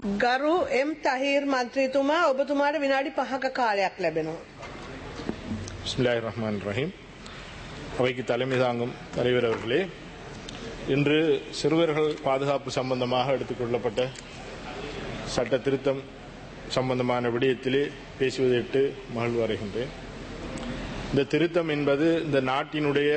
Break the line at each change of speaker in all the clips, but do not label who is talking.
ගරු එම් තහිර් මන්ත්‍රීතුමා ඔබතුමාට විනාඩි පහක කාලයක් ලැබෙනවා.
பிஸ்மில்லாஹி ரஹ்மான் ரஹீம் அவைக்கு தலைமை தாங்கும் தலைவர் அவர்களே இன்று சிறுவர்கள் பாதுகாப்பு சம்பந்தமாக எடுத்துக்கொள்ளப்பட்ட சட்ட திருத்தம் சம்பந்தமான விடயத்திலே பேசுவதற்கு மகிழ்வு அடைகின்றேன் இந்த திருத்தம் என்பது இந்த நாட்டினுடைய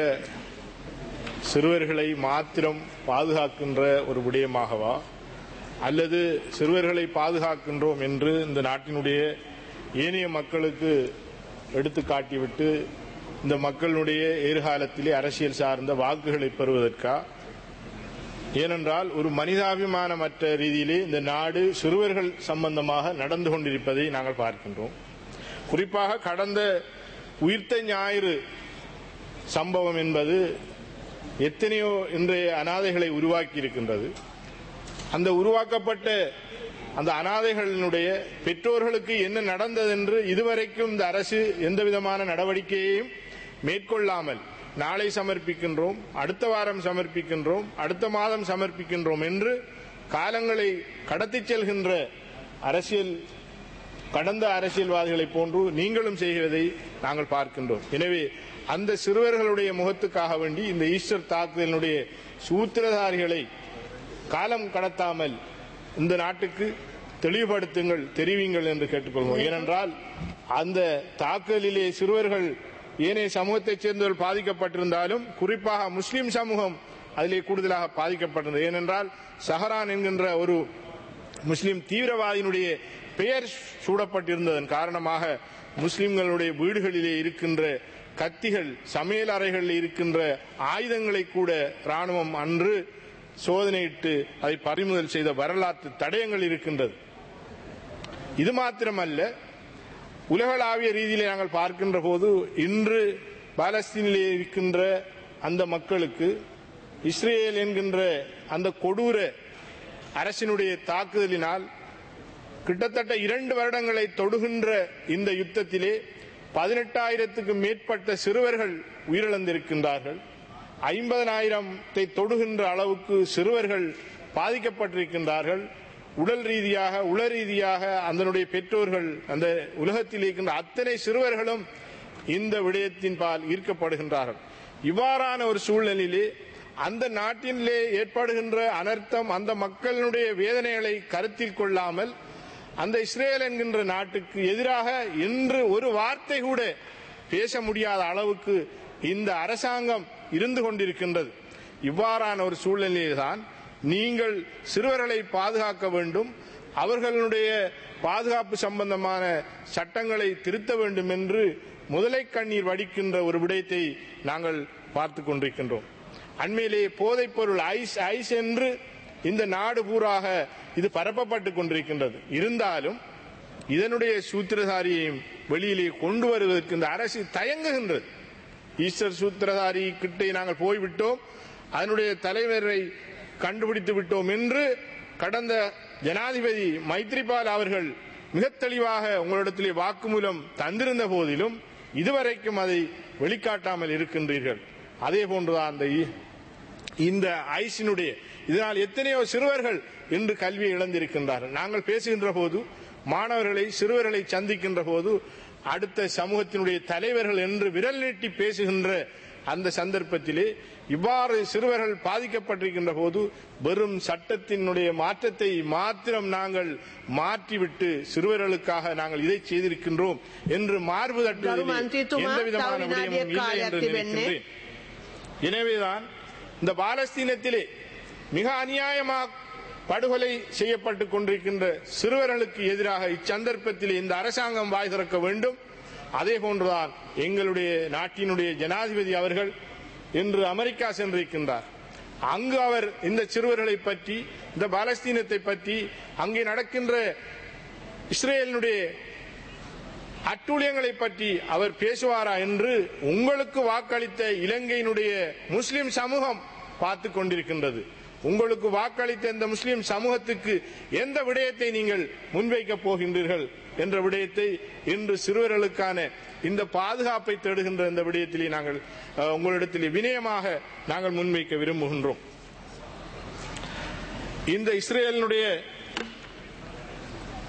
சிறுவர்களை மாத்திரம் பாதுகாக்கின்ற ஒரு விடயமாகவா அல்லது சிறுவர்களை பாதுகாக்கின்றோம் என்று இந்த நாட்டினுடைய ஏனைய மக்களுக்கு எடுத்து காட்டிவிட்டு இந்த மக்களுடைய எதிர்காலத்திலே அரசியல் சார்ந்த வாக்குகளை பெறுவதற்கா ஏனென்றால் ஒரு மனிதாபிமானமற்ற ரீதியிலே இந்த நாடு சிறுவர்கள் சம்பந்தமாக நடந்து கொண்டிருப்பதை நாங்கள் பார்க்கின்றோம் குறிப்பாக கடந்த உயிர்த்த ஞாயிறு சம்பவம் என்பது எத்தனையோ இன்றைய அனாதைகளை உருவாக்கி இருக்கின்றது அந்த உருவாக்கப்பட்ட அந்த அனாதைகளினுடைய பெற்றோர்களுக்கு என்ன நடந்தது என்று இதுவரைக்கும் இந்த அரசு எந்த விதமான நடவடிக்கையையும் மேற்கொள்ளாமல் நாளை சமர்ப்பிக்கின்றோம் அடுத்த வாரம் சமர்ப்பிக்கின்றோம் அடுத்த மாதம் சமர்ப்பிக்கின்றோம் என்று காலங்களை கடத்திச் செல்கின்ற அரசியல் கடந்த அரசியல்வாதிகளைப் போன்று நீங்களும் செய்கிறதை நாங்கள் பார்க்கின்றோம் எனவே அந்த சிறுவர்களுடைய முகத்துக்காக வேண்டி இந்த ஈஸ்டர் தாக்குதலினுடைய சூத்திரதாரிகளை காலம் கடத்தாமல் இந்த நாட்டுக்கு தெளிவுபடுத்துங்கள் தெரிவிங்கள் என்று கேட்டுக்கொள்வோம் ஏனென்றால் அந்த தாக்குதலிலே சிறுவர்கள் ஏனைய சமூகத்தைச் சேர்ந்தவர்கள் பாதிக்கப்பட்டிருந்தாலும் குறிப்பாக முஸ்லிம் சமூகம் அதிலே கூடுதலாக பாதிக்கப்பட்டிருந்தது ஏனென்றால் சஹரான் என்கின்ற ஒரு முஸ்லிம் தீவிரவாதியினுடைய பெயர் சூடப்பட்டிருந்ததன் காரணமாக முஸ்லிம்களுடைய வீடுகளிலே இருக்கின்ற கத்திகள் சமையல் அறைகளில் இருக்கின்ற ஆயுதங்களை கூட ராணுவம் அன்று சோதனையிட்டு அதை பறிமுதல் செய்த வரலாற்று தடயங்கள் இருக்கின்றது இது மாத்திரமல்ல உலகளாவிய ரீதியிலே நாங்கள் பார்க்கின்ற போது இன்று பாலஸ்தீனிலே இருக்கின்ற அந்த மக்களுக்கு இஸ்ரேல் என்கின்ற அந்த கொடூர அரசினுடைய தாக்குதலினால் கிட்டத்தட்ட இரண்டு வருடங்களை தொடுகின்ற இந்த யுத்தத்திலே பதினெட்டாயிரத்துக்கு மேற்பட்ட சிறுவர்கள் உயிரிழந்திருக்கின்றார்கள் ஐம்பதனாயிரத்தை தொடுகின்ற அளவுக்கு சிறுவர்கள் பாதிக்கப்பட்டிருக்கின்றார்கள் உடல் ரீதியாக உள ரீதியாக அதனுடைய பெற்றோர்கள் அந்த உலகத்தில் இருக்கின்ற அத்தனை சிறுவர்களும் இந்த விடயத்தின் பால் ஈர்க்கப்படுகின்றார்கள் இவ்வாறான ஒரு சூழ்நிலையிலே அந்த நாட்டிலே ஏற்படுகின்ற அனர்த்தம் அந்த மக்களுடைய வேதனைகளை கருத்தில் கொள்ளாமல் அந்த இஸ்ரேல் என்கின்ற நாட்டுக்கு எதிராக இன்று ஒரு வார்த்தை கூட பேச முடியாத அளவுக்கு இந்த அரசாங்கம் இருந்து கொண்டிருக்கின்றது இவ்வாறான ஒரு சூழ்நிலையில்தான் நீங்கள் சிறுவர்களை பாதுகாக்க வேண்டும் அவர்களுடைய பாதுகாப்பு சம்பந்தமான சட்டங்களை திருத்த வேண்டும் என்று முதலை கண்ணீர் வடிக்கின்ற ஒரு விடயத்தை நாங்கள் பார்த்து கொண்டிருக்கின்றோம் அண்மையிலே போதைப் பொருள் ஐஸ் ஐஸ் என்று இந்த நாடு பூராக இது பரப்பப்பட்டு கொண்டிருக்கின்றது இருந்தாலும் இதனுடைய சூத்திரதாரியையும் வெளியிலே கொண்டு வருவதற்கு இந்த அரசு தயங்குகின்றது ஈஸ்டர் சூத்திரதாரி கிட்டே நாங்கள் போய்விட்டோம் அதனுடைய தலைவரை கண்டுபிடித்து விட்டோம் என்று கடந்த ஜனாதிபதி மைத்ரிபால் அவர்கள் மிக தெளிவாக உங்களிடத்திலே வாக்குமூலம் தந்திருந்த போதிலும் இதுவரைக்கும் அதை வெளிக்காட்டாமல் இருக்கின்றீர்கள் அதே போன்றுதான் அந்த இந்த ஐசினுடைய இதனால் எத்தனையோ சிறுவர்கள் இன்று கல்வியை இழந்திருக்கின்றார்கள் நாங்கள் பேசுகின்ற போது மாணவர்களை சிறுவர்களை சந்திக்கின்ற போது அடுத்த சமூகத்தினுடைய தலைவர்கள் என்று விரல் நீட்டி பேசுகின்ற அந்த சந்தர்ப்பத்திலே இவ்வாறு சிறுவர்கள் பாதிக்கப்பட்டிருக்கின்ற போது வெறும் சட்டத்தினுடைய மாற்றத்தை மாத்திரம் நாங்கள் மாற்றிவிட்டு சிறுவர்களுக்காக நாங்கள் இதை செய்திருக்கின்றோம் என்று மார்பு தட்டுவதில் எந்த விதமான விடயமும் இல்லை என்று நினைக்கின்றேன் எனவேதான் இந்த பாலஸ்தீனத்திலே மிக அநியாயமாக படுகொலை செய்யப்பட்டுக் கொண்டிருக்கின்ற சிறுவர்களுக்கு எதிராக இச்சந்தர்ப்பத்தில் இந்த அரசாங்கம் வாய் திறக்க வேண்டும் அதே போன்றுதான் எங்களுடைய நாட்டினுடைய ஜனாதிபதி அவர்கள் இன்று அமெரிக்கா சென்றிருக்கின்றார் அங்கு அவர் இந்த சிறுவர்களை பற்றி இந்த பாலஸ்தீனத்தை பற்றி அங்கே நடக்கின்ற இஸ்ரேலினுடைய அட்டூழியங்களை பற்றி அவர் பேசுவாரா என்று உங்களுக்கு வாக்களித்த இலங்கையினுடைய முஸ்லிம் சமூகம் பார்த்து கொண்டிருக்கின்றது உங்களுக்கு வாக்களித்த இந்த முஸ்லிம் சமூகத்துக்கு எந்த விடயத்தை நீங்கள் முன்வைக்க போகின்றீர்கள் என்ற விடயத்தை இன்று சிறுவர்களுக்கான இந்த பாதுகாப்பை தேடுகின்ற இந்த விடயத்திலே நாங்கள் அஹ், உங்களிடத்திலே வினயமாக நாங்கள் முன்வைக்க விரும்புகின்றோம் இந்த இஸ்ரேலினுடைய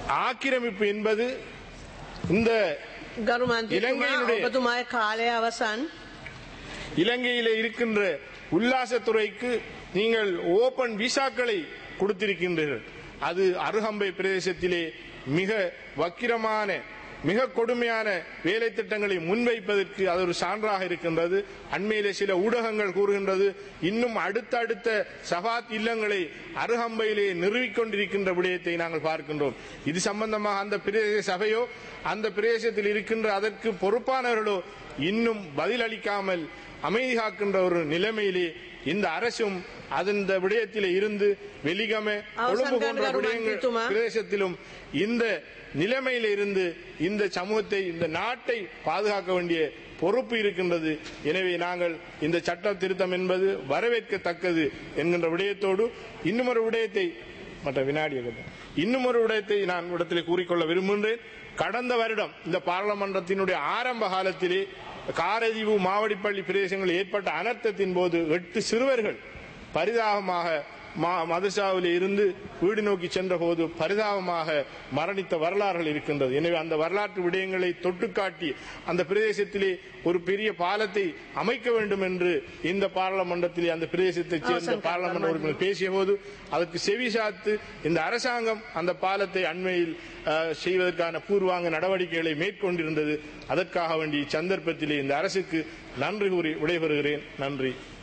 ஆக்கிரமிப்பு என்பது இந்த
ගරු මන්ත්‍රීතුමා
ඉලංගේනුடைய-
ඔබතුමාගේ කාලය අවසන්.
இலங்கையிலே இருக்கின்ற உல்லாசத்துறைக்கு நீங்கள் ஓபன் விசாக்களை கொடுத்திருக்கின்றீர்கள் அது அருகம்பை பிரதேசத்திலே மிக வக்கிரமான மிக கொடுமையான வேலை திட்டங்களை முன்வைப்பதற்கு அது ஒரு சான்றாக இருக்கின்றது அண்மையிலே சில ஊடகங்கள் கூறுகின்றது இன்னும் அடுத்தடுத்த சபாத் இல்லங்களை அருகம்பையிலே நிறுவிக் கொண்டிருக்கின்ற விடயத்தை நாங்கள் பார்க்கின்றோம் இது சம்பந்தமாக அந்த பிரதேச சபையோ அந்த பிரதேசத்தில் இருக்கின்ற அதற்கு பொறுப்பானவர்களோ இன்னும் பதிலளிக்காமல் அமைதி காக்கின்ற ஒரு நிலைமையிலே இந்த அரசும் அந்த விடயத்திலே இருந்து வெலிகம கொழும்பு போன்ற
அவசரம்
விடயங்கள்
மன்னித்துமா.
பிரதேசத்திலும் இந்த நிலைமையில இருந்து இந்த சமூகத்தை இந்த நாட்டை பாதுகாக்க வேண்டிய பொறுப்பு இருக்கின்றது எனவே நாங்கள் இந்த சட்ட திருத்தம் என்பது வரவேற்கத்தக்கது என்கின்ற விடயத்தோடு இன்னும் ஒரு விடயத்தை மற்ற வினாடிய கதை. இன்னும் ஒரு விடயத்தை நான் இடத்திலே கூறிக்கொள்ள விரும்புகின்றேன் கடந்த வருடம் இந்த பாராளுமன்றத்தினுடைய ஆரம்ப காலத்திலே காரதீவு மாவடிப்பள்ளி பிரதேசங்களில் ஏற்பட்ட அனர்த்தத்தின் போது எட்டு சிறுவர்கள் பரிதாபமாக மா- மதரசாவிலே இருந்து வீடு நோக்கி சென்ற போது பரிதாபமாக மரணித்த வரலாறுகள் இருக்கின்றது எனவே அந்த வரலாற்று விடயங்களை தொட்டுக்காட்டி அந்த பிரதேசத்திலே ஒரு பெரிய பாலத்தை அமைக்க வேண்டும் என்று இந்த பாராளுமன்றத்திலே அந்த பிரதேசத்தைச் சேர்ந்த
அவசரம்
பாராளுமன்ற உறுப்பினர் பேசிய போது அதற்கு செவிசாத்து இந்த அரசாங்கம் அந்த பாலத்தை அண்மையில் அஹ், செய்வதற்கான பூர்வாங்க நடவடிக்கைகளை மேற்கொண்டிருந்தது அதற்காக வேண்டி சந்தர்ப்பத்திலே இந்த அரசுக்கு நன்றி கூறி விடைபெறுகிறேன் நன்றி